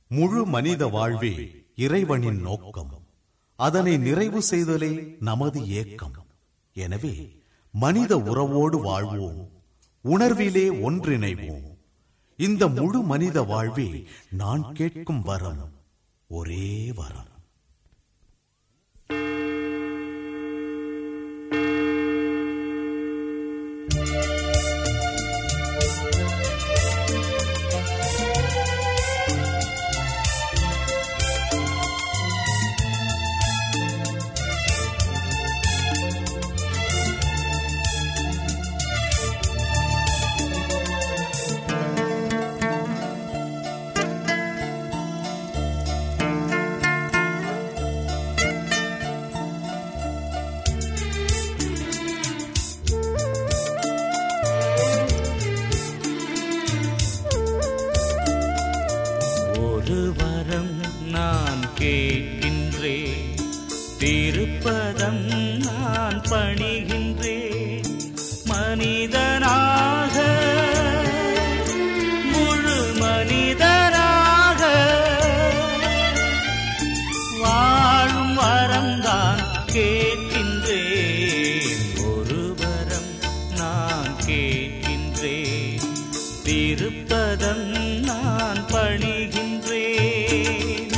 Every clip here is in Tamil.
முழு மனித வாழ்வே இறைவனின் நோக்கம் அதனை நிறைவு செய்தலே நமது ஏக்கம் எனவே மனித உறவோடு வாழ்வோம் உணர்விலே ஒன்றிணைவோம் இந்த முழு மனித வாழ்வே நான் கேட்கும் வரம் ஒரே வரம் ஒரு வரம் நான் கேட்கின்றேன் திருப்பதம் நான் பணிகின்றேன் மனிதனாக முழு மனிதனாக வாழும் வரம்தான் கேட்கின்றேன் ஒரு வரம் நான் கேட்கின்றேன் திருப்பதம் நான் பணிகின்றேன்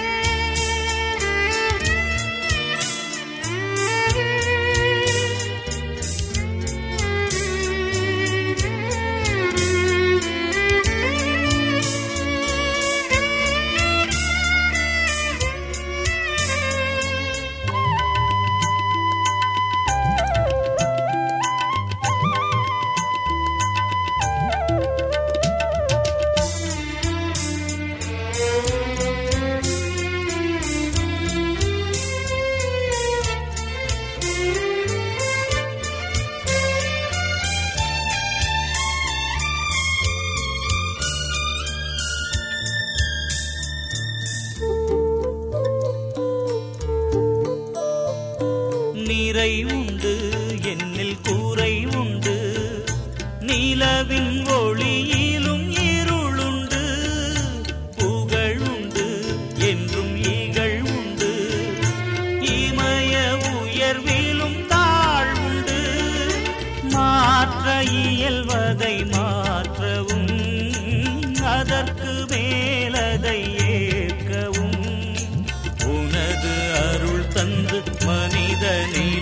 நிறை உண்டு என்னில் கூரை உண்டு நிலவின் ஒளியிலும் இருளுண்டு புகழ் உண்டு என்றும் ஈகள் உண்டு இமய உயர்விலும் தாழ்வுண்டு மாற்ற இயல்வதை மாற்றவும் அதற்கு மேலதை ஏற்கவும் உனது அருள் தந்து மனிதனே